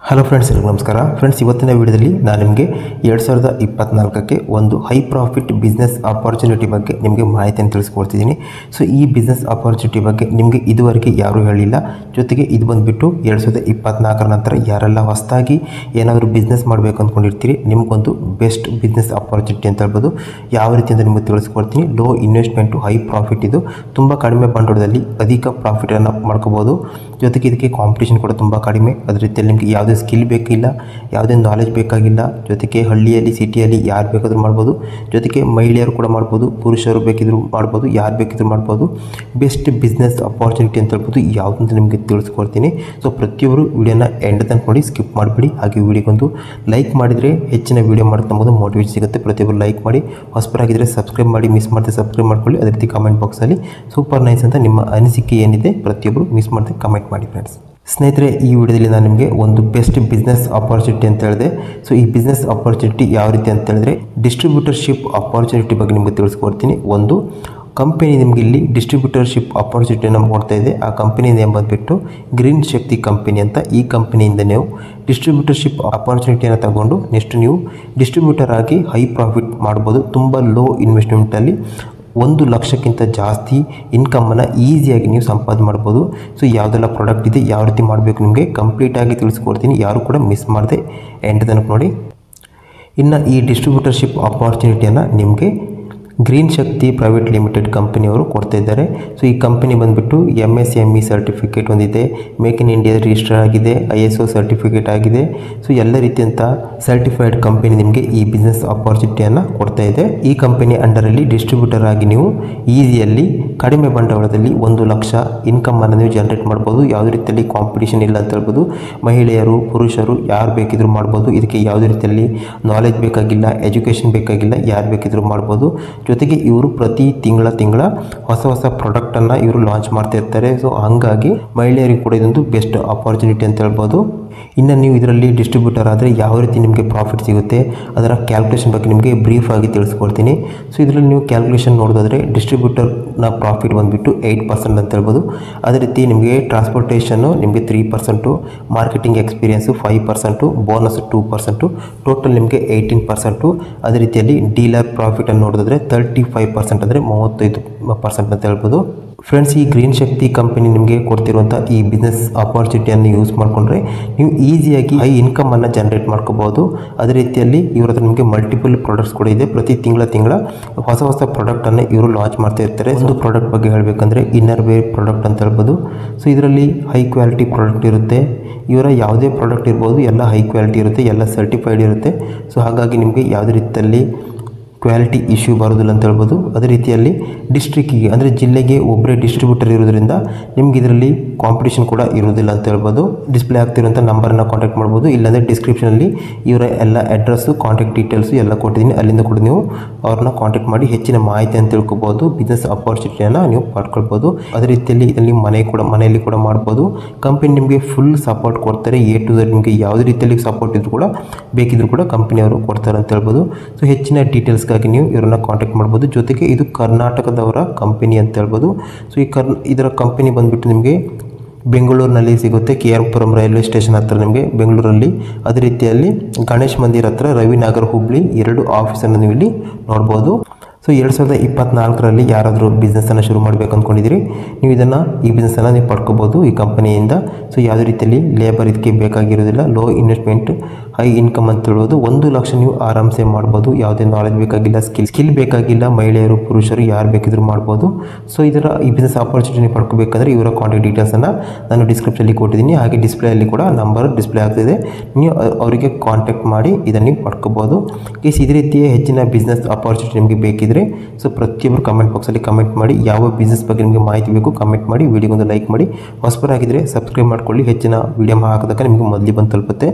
hello friends ಎಲ್ಲರಿಗೂ ನಮಸ್ಕಾರ friends ಇವತ್ತಿನ ವಿಡಿಯೋದಲ್ಲಿ ನಾನು ನಿಮಗೆ ಎರಡು ಸಾವಿರದ ಇಪ್ಪತ್ನಾಲ್ಕಕ್ಕೆ ಒಂದು ಹೈ ಪ್ರಾಫಿಟ್ ಬಿಸ್ನೆಸ್ ಆಪರ್ಚುನಿಟಿ ಬಗ್ಗೆ ನಿಮಗೆ ಮಾಹಿತಿಯನ್ನು ತಿಳಿಸ್ಕೊಡ್ತಿದ್ದೀನಿ ಸೊ ಈ ಬಿಸ್ನೆಸ್ ಆಪರ್ಚುನಿಟಿ ಬಗ್ಗೆ ನಿಮಗೆ ಇದುವರೆಗೆ ಯಾರೂ ಹೇಳಿಲ್ಲ ಜೊತೆಗೆ ಇದು ಬಂದುಬಿಟ್ಟು ಎರಡು ಸಾವಿರದ ಇಪ್ಪತ್ನಾಲ್ಕರ ನಂತರ ಯಾರೆಲ್ಲ ಹೊಸದಾಗಿ ಏನಾದರೂ ಬಿಸ್ನೆಸ್ ಮಾಡಬೇಕು ಅಂದ್ಕೊಂಡಿರ್ತೀರಿ ನಿಮಗೊಂದು ಬೆಸ್ಟ್ ಬಿಸ್ನೆಸ್ ಆಪರ್ಚುನಿಟಿ ಅಂತ ಹೇಳ್ಬೋದು ಯಾವ ರೀತಿ ಅಂತ ನಿಮಗೆ ತಿಳಿಸ್ಕೊಡ್ತೀನಿ ಲೋ ಇನ್ವೆಸ್ಟ್ಮೆಂಟು ಹೈ ಪ್ರಾಫಿಟ್ ಇದು ತುಂಬ ಕಡಿಮೆ ಬಂಡವಾಳದಲ್ಲಿ ಅಧಿಕ ಪ್ರಾಫಿಟನ್ನು ಮಾಡ್ಕೋಬೋದು ಜೊತೆಗೆ ಇದಕ್ಕೆ ಕಾಂಪಿಟೇಷನ್ ಕೂಡ ತುಂಬ ಕಡಿಮೆ ಅದೇ ರೀತಿಯಲ್ಲಿ ನಿಮಗೆ ಯಾವುದೇ ಸ್ಕಿಲ್ ಬೇಕಿಲ್ಲ ಯಾವುದೇ ನಾಲೆಜ್ ಬೇಕಾಗಿಲ್ಲ ಜೊತೆಗೆ ಹಳ್ಳಿಯಲ್ಲಿ ಸಿಟಿಯಲ್ಲಿ ಯಾರು ಬೇಕಾದರೂ ಮಾಡ್ಬೋದು ಜೊತೆಗೆ ಮಹಿಳೆಯರು ಕೂಡ ಮಾಡ್ಬೋದು ಪುರುಷರು ಬೇಕಿದ್ರು ಮಾಡ್ಬೋದು ಯಾರು ಬೇಕಿದ್ರು ಮಾಡ್ಬೋದು ಬೆಸ್ಟ್ ಬಿಸ್ನೆಸ್ ಅಪಾರ್ಚುನಿಟಿ ಅಂತ ಹೇಳ್ಬೋದು ಯಾವುದಂತ ನಿಮಗೆ ತಿಳಿಸ್ಕೊಡ್ತೀನಿ ಸೊ ಪ್ರತಿಯೊಬ್ಬರು ವಿಡಿಯೋನ ಎಂಡ್ ತನಕ ನೋಡಿ ಸ್ಕಿಪ್ ಮಾಡಿಬಿಡಿ ಹಾಗೆ ವಿಡಿಯೋಗೊಂದು ಲೈಕ್ ಮಾಡಿದರೆ ಹೆಚ್ಚಿನ ವಿಡಿಯೋ ಮಾಡ್ಕೊಬೋದು ಮೋಟಿವೇಶನ್ ಸಿಗುತ್ತೆ ಪ್ರತಿಯೊಬ್ಬರು ಲೈಕ್ ಮಾಡಿ ಹೊಸಬರಾಗಿದ್ದರೆ ಸಬ್ಸ್ಕ್ರೈಬ್ ಮಾಡಿ ಮಿಸ್ ಮಾಡದೆ ಸಬ್ಸ್ಕ್ರೈಬ್ ಮಾಡ್ಕೊಳ್ಳಿ ಅದೇ ರೀತಿ ಕಮೆಂಟ್ ಬಾಕ್ಸಲ್ಲಿ ಸೂಪರ್ ನೈಸ್ ಅಂತ ನಿಮ್ಮ ಅನಿಸಿಕೆ ಏನಿದೆ ಪ್ರತಿಯೊಬ್ಬರು ಮಿಸ್ ಮಾಡದೆ ಕಮೆಂಟ್ ಮಾಡಿ ಫ್ರೆಂಡ್ಸ್ ಸ್ನೇಹಿತರೆ ಈ ವಿಡಿಯೋದಲ್ಲಿ ನಾನು ನಿಮಗೆ ಒಂದು ಬೆಸ್ಟ್ ಬಿಸ್ನೆಸ್ ಆಪರ್ಚುನಿಟಿ ಅಂತ ಹೇಳಿದೆ ಸೊ ಈ ಬಿಸ್ನೆಸ್ ಆಪರ್ಚುನಿಟಿ ಯಾವ ರೀತಿ ಅಂತ ಹೇಳಿದ್ರೆ ಡಿಸ್ಟ್ರಿಬ್ಯೂಟರ್ಶಿಪ್ ಆಪರ್ಚುನಿಟಿ ಬಗ್ಗೆ ನಿಮಗೆ ತಿಳಿಸ್ಕೊಡ್ತೀನಿ ಒಂದು ಕಂಪನಿ ನಿಮಗೆ ಇಲ್ಲಿ ಡಿಸ್ಟ್ರಿಬ್ಯೂಟರ್ಶಿಪ್ ಆಪರ್ಚುನಿಟಿಯನ್ನು ಕೊಡ್ತಾ ಇದೆ ಆ ಕಂಪನಿ ನೇಮ್ ಬಂದುಬಿಟ್ಟು ಗ್ರೀನ್ ಶಕ್ತಿ ಕಂಪನಿ ಅಂತ ಈ ಕಂಪನಿಯಿಂದ ನೀವು ಡಿಸ್ಟ್ರಿಬ್ಯೂಟರ್ಶಿಪ್ ಆಪರ್ಚುನಿಟಿಯನ್ನು ತಗೊಂಡು ನೆಕ್ಸ್ಟ್ ನೀವು ಡಿಸ್ಟ್ರಿಬ್ಯೂಟರ್ ಆಗಿ ಹೈ ಪ್ರಾಫಿಟ್ ಮಾಡ್ಬೋದು ತುಂಬ ಲೋ ಇನ್ವೆಸ್ಟ್ಮೆಂಟಲ್ಲಿ ಒಂದು ಲಕ್ಷಕ್ಕಿಂತ ಜಾಸ್ತಿ ಇನ್ಕಮನ್ನು ಈಸಿಯಾಗಿ ನೀವು ಸಂಪಾದನೆ ಮಾಡ್ಬೋದು ಸೊ ಯಾವುದೆಲ್ಲ ಪ್ರಾಡಕ್ಟ್ ಇದೆ ಯಾವ ರೀತಿ ಮಾಡಬೇಕು ನಿಮಗೆ ಕಂಪ್ಲೀಟಾಗಿ ತಿಳಿಸ್ಕೊಡ್ತೀನಿ ಯಾರು ಕೂಡ ಮಿಸ್ ಮಾಡದೆ ಎಂಡ್ ತನಕ ನೋಡಿ ಇನ್ನು ಈ ಡಿಸ್ಟ್ರಿಬ್ಯೂಟರ್ಶಿಪ್ ಆಪರ್ಚುನಿಟಿಯನ್ನು ನಿಮಗೆ ಗ್ರೀನ್ ಶಕ್ತಿ ಪ್ರೈವೇಟ್ ಲಿಮಿಟೆಡ್ ಕಂಪನಿಯವರು ಕೊಡ್ತಾ ಇದ್ದಾರೆ ಸೊ ಈ ಕಂಪನಿ ಬಂದುಬಿಟ್ಟು M S M E certificate ಹೊಂದಿದೆ ಮೇಕ್ ಇನ್ ಇಂಡಿಯಾ ರಿಜಿಸ್ಟರ್ ಆಗಿದೆ ಐ ಎಸ್ ಒ ಸರ್ಟಿಫಿಕೇಟ್ ಆಗಿದೆ ಸೊ ಎಲ್ಲ ರೀತಿಯಂಥ ಸರ್ಟಿಫೈಡ್ ಕಂಪನಿ ನಿಮಗೆ ಈ ಬಿಸ್ನೆಸ್ ಆಪರ್ಚುನಿಟಿಯನ್ನು ಕೊಡ್ತಾ ಇದೆ ಈ ಕಂಪನಿ ಅಂಡರಲ್ಲಿ ಡಿಸ್ಟ್ರಿಬ್ಯೂಟರ್ ಆಗಿ ನೀವು ಈಸಿಯಲ್ಲಿ ಕಡಿಮೆ ಬಂಡವಾಳದಲ್ಲಿ ಒಂದು ಲಕ್ಷ ಇನ್ಕಮನ್ನು ನೀವು ಜನರೇಟ್ ಮಾಡ್ಬೋದು ಯಾವುದೇ ರೀತಿಯಲ್ಲಿ ಕಾಂಪಿಟೇಷನ್ ಇಲ್ಲ ಅಂತ ಹೇಳ್ಬೋದು ಮಹಿಳೆಯರು ಪುರುಷರು ಯಾರು ಬೇಕಿದ್ರೂ ಮಾಡ್ಬೋದು ಇದಕ್ಕೆ ಯಾವುದೇ ರೀತಿಯಲ್ಲಿ ನಾಲೆಜ್ ಬೇಕಾಗಿಲ್ಲ ಎಜುಕೇಷನ್ ಬೇಕಾಗಿಲ್ಲ ಯಾರು ಬೇಕಿದ್ರೂ ಮಾಡ್ಬೋದು ಜೊತೆಗೆ ಇವರು ಪ್ರತಿ ತಿಂಗಳ ತಿಂಗಳ ಹೊಸ ಹೊಸ ಪ್ರಾಡಕ್ಟನ್ನು ಇವರು ಲಾಂಚ್ ಮಾಡ್ತಾ ಇರ್ತಾರೆ ಸೊ ಹಾಗಾಗಿ ಮಹಿಳೆಯರಿಗೆ ಕೂಡ ಇದೊಂದು ಬೆಸ್ಟ್ ಆಪರ್ಚುನಿಟಿ ಅಂತ ಹೇಳ್ಬೋದು ಇನ್ನು ನೀವು ಇದರಲ್ಲಿ ಡಿಸ್ಟ್ರಿಬ್ಯೂಟರ್ ಆದರೆ ಯಾವ ರೀತಿ ನಿಮಗೆ ಪ್ರಾಫಿಟ್ ಸಿಗುತ್ತೆ ಅದರ ಕ್ಯಾಲ್ಕುಲೇಷನ್ ಬಗ್ಗೆ ನಿಮಗೆ ಬ್ರೀಫ್ ಆಗಿ ತಿಳಿಸ್ಕೊಡ್ತೀನಿ ಸೊ ಇದರಲ್ಲಿ ನೀವು ಕ್ಯಾಲ್ಕುಲೇಷನ್ ನೋಡೋದಾದರೆ ಡಿಸ್ಟ್ರಿಬ್ಯೂಟರ್ನ ಪ್ರಾಫಿಟ್ ಬಂದುಬಿಟ್ಟು ಏಯ್ಟ್ ಪರ್ಸೆಂಟ್ ಅಂತ ಹೇಳ್ಬೋದು ಅದೇ ರೀತಿ ನಿಮಗೆ ಟ್ರಾನ್ಸ್ಪೋರ್ಟೇಷನ್ನು ನಿಮಗೆ three percent marketing experience five percent bonus two percent total ನಿಮಗೆ ಏಯ್ಟೀನ್ ಪರ್ಸೆಂಟು ಅದೇ ರೀತಿಯಲ್ಲಿ ಡೀಲರ್ ಪ್ರಾಫಿಟನ್ನು ನೋಡಿದ್ರೆ ತರ್ಟಿ ಫೈವ್ ಪರ್ಸೆಂಟ್ ಅಂದರೆ ಮೂವತ್ತೈದು ಪರ್ಸೆಂಟ್ ಅಂತ ಹೇಳ್ಬೋದು ಫ್ರೆಂಡ್ಸ್ ಈ ಗ್ರೀನ್ ಶಕ್ತಿ ಕಂಪನಿ ನಿಮಗೆ ಕೊಡ್ತಿರುವಂಥ ಈ ಬಿಸ್ನೆಸ್ ಆಪರ್ಚುನಿಟಿಯನ್ನು ಯೂಸ್ ಮಾಡಿಕೊಂಡ್ರೆ ನೀವು ಈಸಿಯಾಗಿ ಹೈ ಇನ್ಕಮನ್ನು ಜನರೇಟ್ ಮಾಡ್ಕೋಬೋದು ಅದೇ ರೀತಿಯಲ್ಲಿ ಇವ್ರ ಹತ್ರ ನಿಮಗೆ ಮಲ್ಟಿಪಲ್ ಪ್ರಾಡಕ್ಟ್ಸ್ ಕೂಡ ಇದೆ ಪ್ರತಿ ತಿಂಗಳ ತಿಂಗಳ ಹೊಸ ಹೊಸ ಪ್ರಾಡಕ್ಟನ್ನು ಇವರು ಲಾಂಚ್ ಮಾಡ್ತಾ ಇರ್ತಾರೆ ಒಂದು ಪ್ರಾಡಕ್ಟ್ ಬಗ್ಗೆ ಹೇಳಬೇಕಂದ್ರೆ ಇನ್ನರ್ ವೇರ್ ಪ್ರಾಡಕ್ಟ್ ಅಂತ ಹೇಳ್ಬೋದು ಸೊ ಇದರಲ್ಲಿ ಹೈ ಕ್ವಾಲಿಟಿ ಪ್ರಾಡಕ್ಟ್ ಇರುತ್ತೆ ಇವರ ಯಾವುದೇ ಪ್ರಾಡಕ್ಟ್ ಇರ್ಬೋದು ಎಲ್ಲ ಹೈ ಕ್ವಾಲಿಟಿ ಇರುತ್ತೆ ಎಲ್ಲ ಸರ್ಟಿಫೈಡ್ ಇರುತ್ತೆ ಸೊ ಹಾಗಾಗಿ ನಿಮಗೆ ಯಾವುದೇ ರೀತಿಯಲ್ಲಿ ಕ್ವಾಲಿಟಿ ಇಶ್ಯೂ ಬರೋದಿಲ್ಲ ಅಂತ ಹೇಳ್ಬೋದು ಅದೇ ರೀತಿಯಲ್ಲಿ ಡಿಸ್ಟ್ರಿಕ್ಕಿಗೆ ಅಂದರೆ ಜಿಲ್ಲೆಗೆ ಒಬ್ಬರೇ ಡಿಸ್ಟ್ರಿಬ್ಯೂಟರ್ ಇರೋದ್ರಿಂದ ನಿಮ್ಗೆ ಇದರಲ್ಲಿ ಕಾಂಪಿಟೇಷನ್ ಕೂಡ ಇರೋದಿಲ್ಲ ಅಂತ ಹೇಳ್ಬೋದು ಡಿಸ್ಪ್ಲೇ ಆಗ್ತಿರೋಂಥ ನಂಬರನ್ನು ಕಾಂಟ್ಯಾಕ್ಟ್ ಮಾಡ್ಬೋದು ಇಲ್ಲಾಂದರೆ ಡಿಸ್ಕ್ರಿಪ್ಷನಲ್ಲಿ ಇವರ ಎಲ್ಲ ಅಡ್ರೆಸ್ಸು ಕಾಂಟ್ಯಾಕ್ಟ್ ಡೀಟೇಲ್ಸು ಎಲ್ಲ ಕೊಟ್ಟಿದ್ದೀನಿ ಅಲ್ಲಿಂದ ಕೂಡ ನೀವು ಅವ್ರನ್ನ ಕಾಂಟ್ಯಾಕ್ಟ್ ಮಾಡಿ ಹೆಚ್ಚಿನ ಮಾಹಿತಿಯನ್ನು ತಿಳ್ಕೊಬೋದು ಬಿಸ್ನೆಸ್ ಆಪರ್ಚುನಿಟಿಯನ್ನು ನೀವು ಪಡ್ಕೊಳ್ಬೋದು ಅದೇ ರೀತಿಯಲ್ಲಿ ಇದರಲ್ಲಿ ಮನೆ ಕೂಡ ಮನೆಯಲ್ಲಿ ಕೂಡ ಮಾಡ್ಬೋದು ಕಂಪನಿ ನಿಮಗೆ ಫುಲ್ ಸಪೋರ್ಟ್ ಕೊಡ್ತಾರೆ ಎ ಟು ಝಡ್ ನಿಮಗೆ ಯಾವುದೇ ರೀತಿಯಲ್ಲಿ ಸಪೋರ್ಟ್ ಇದ್ರೂ ಕೂಡ ಬೇಕಿದ್ರೂ ಕೂಡ ಕಂಪನಿಯವರು ಕೊಡ್ತಾರೆ ಅಂತ ಹೇಳ್ಬೋದು ಸೊ ಹೆಚ್ಚಿನ ಡೀಟೇಲ್ಸ್ಗಾಗಿ ನೀವು ಇವರನ್ನ ಕಾಂಟ್ಯಾಕ್ಟ್ ಮಾಡ್ಬೋದು ಜೊತೆಗೆ ಇದು ಕರ್ನಾಟಕದವರ ಕಂಪನಿ ಅಂತ ಹೇಳ್ಬೋದು ಸೊ ಈ ಕರ್ ಇದರ ಕಂಪನಿ ಬಂದುಬಿಟ್ಟು ನಿಮಗೆ ಬೆಂಗಳೂರಿನಲ್ಲಿ ಸಿಗುತ್ತೆ K R Puram railway station ಹತ್ರ ನಿಮಗೆ ಬೆಂಗಳೂರಲ್ಲಿ ಅದೇ ರೀತಿಯಲ್ಲಿ ಗಣೇಶ್ ಮಂದಿರ ಹತ್ರ ರವಿನಗರ್ ಹುಬ್ಳಿ ಎರಡು ಆಫೀಸನ್ನು ನೀವು ಇಲ್ಲಿ ನೋಡ್ಬೋದು ಸೊ ಎರಡು ಸಾವಿರದ ಇಪ್ಪತ್ನಾಲ್ಕರಲ್ಲಿ ಯಾರಾದರೂ ಬಿಸ್ನೆಸ್ಸನ್ನು ಶುರು ಮಾಡಬೇಕು ಅಂದ್ಕೊಂಡಿದ್ದೀರಿ ನೀವು ಇದನ್ನು ಈ ಬಿಸ್ನೆಸ್ಸನ್ನು ನೀವು ಪಡ್ಕೋಬೋದು ಈ ಕಂಪನಿಯಿಂದ ಸೊ ಯಾವುದೇ ರೀತಿಯಲ್ಲಿ ಲೇಬರ್ ಇದಕ್ಕೆ ಬೇಕಾಗಿರೋದಿಲ್ಲ ಲೋ ಇನ್ವೆಸ್ಟ್ಮೆಂಟ್ ಹೈ ಇನ್ಕಮ್ ಅಂತ ಹೇಳ್ಬೋದು ಒಂದು ಲಕ್ಷ ನೀವು ಆರಾಮ್ಸೆ ಮಾಡ್ಬೋದು ಯಾವುದೇ ನಾಲೆಜ್ ಬೇಕಾಗಿಲ್ಲ ಸ್ಕಿಲ್ ಸ್ಕಿಲ್ ಬೇಕಾಗಿಲ್ಲ ಮಹಿಳೆಯರು ಪುರುಷರು ಯಾರು ಬೇಕಿದ್ರೂ ಮಾಡ್ಬೋದು ಸೊ ಇದರ ಈ ಬಿಸ್ನೆಸ್ ಆಪರ್ಚುನಿಟಿ ಪಡ್ಕೋಬೇಕಂದ್ರೆ ಇವರ ಕಾಂಟ್ಯಾಕ್ಟ್ ಡೀಟೇಲ್ಸನ್ನು ನಾನು ಡಿಸ್ಕ್ರಿಪ್ಷನಲ್ಲಿ ಕೊಟ್ಟಿದ್ದೀನಿ ಹಾಗೆ ಡಿಸ್ಪ್ಲೇಯಲ್ಲಿ ಕೂಡ ನಂಬರ್ ಡಿಸ್ಪ್ಲೇ ಆಗ್ತಿದೆ ನೀವು ಅವರಿಗೆ ಕಾಂಟ್ಯಾಕ್ಟ್ ಮಾಡಿ ಇದನ್ನು ನೀವು ಪಡ್ಕೋಬೋದು ಕೇಸ್ ಇದೇ ರೀತಿಯ ಹೆಚ್ಚಿನ ಬಿಸ್ನೆಸ್ ಆಪರ್ಚುನಿಟಿ ನಿಮಗೆ ಬೇಕಿದ್ರೆ ಸೊ ಪ್ರತಿಯೊಬ್ಬರು ಕಮೆಂಟ್ ಬಾಕ್ಸಲ್ಲಿ ಕಮೆಂಟ್ ಮಾಡಿ ಯಾವ ಬಿಸ್ನೆಸ್ ಬಗ್ಗೆ ನಿಮಗೆ ಮಾಹಿತಿ ಬೇಕು ಕಮೆಂಟ್ ಮಾಡಿ ವಿಡಿಯೋಗೊಂದು ಲೈಕ್ ಮಾಡಿ ಹೊಸಬರಾಗಿದ್ದರೆ ಸಬ್ಸ್ಕ್ರೈಬ್ ಮಾಡ್ಕೊಳ್ಳಿ ಹೆಚ್ಚಿನ ವಿಡಿಯೋ ಹಾಕಿದಾಗ ನಿಮಗೆ ಮೊದಲು ಬಂದು ತಲುಪುತ್ತೆ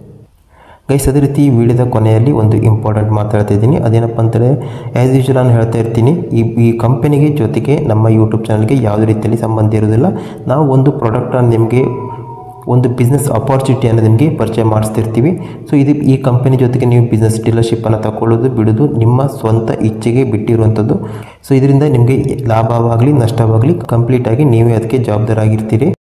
ಗೈಸ್ ಅದೇ ರೀತಿ ವಿಡಿಯೋದ ಕೊನೆಯಲ್ಲಿ ಒಂದು ಇಂಪಾರ್ಟೆಂಟ್ ಮಾತಾಡ್ತಾ ಇದ್ದೀನಿ ಅದೇನಪ್ಪ ಅಂತಂದರೆ ಆ್ಯಸ್ ಯೂಶುವಲ್ ನಾನು ಹೇಳ್ತಾ ಇರ್ತೀನಿ ಈ ಈ ಕಂಪನಿಗೆ ಜೊತೆಗೆ ನಮ್ಮ ಯೂಟ್ಯೂಬ್ ಚಾನಲ್ಗೆ ಯಾವುದೇ ರೀತಿಯಲ್ಲಿ ಸಂಬಂಧ ಇರೋದಿಲ್ಲ ನಾವು ಒಂದು ಪ್ರಾಡಕ್ಟನ್ನು ನಿಮಗೆ ಒಂದು ಬಿಸ್ನೆಸ್ ಅಪಾರ್ಚುನಿಟಿಯನ್ನು ನಿಮಗೆ ಪರಿಚಯ ಮಾಡಿಸ್ತಿರ್ತೀವಿ ಸೊ ಇದು ಈ ಕಂಪನಿ ಜೊತೆಗೆ ನೀವು ಬಿಸ್ನೆಸ್ ಡೀಲರ್ಶಿಪ್ಪನ್ನು ತಗೊಳ್ಳೋದು ಬಿಡೋದು ನಿಮ್ಮ ಸ್ವಂತ ಇಚ್ಛೆಗೆ ಬಿಟ್ಟಿರುವಂಥದ್ದು ಸೊ ಇದರಿಂದ ನಿಮಗೆ ಲಾಭವಾಗಲಿ ನಷ್ಟವಾಗಲಿ ಕಂಪ್ಲೀಟಾಗಿ ನೀವೇ ಅದಕ್ಕೆ ಜವಾಬ್ದಾರಾಗಿರ್ತೀರಿ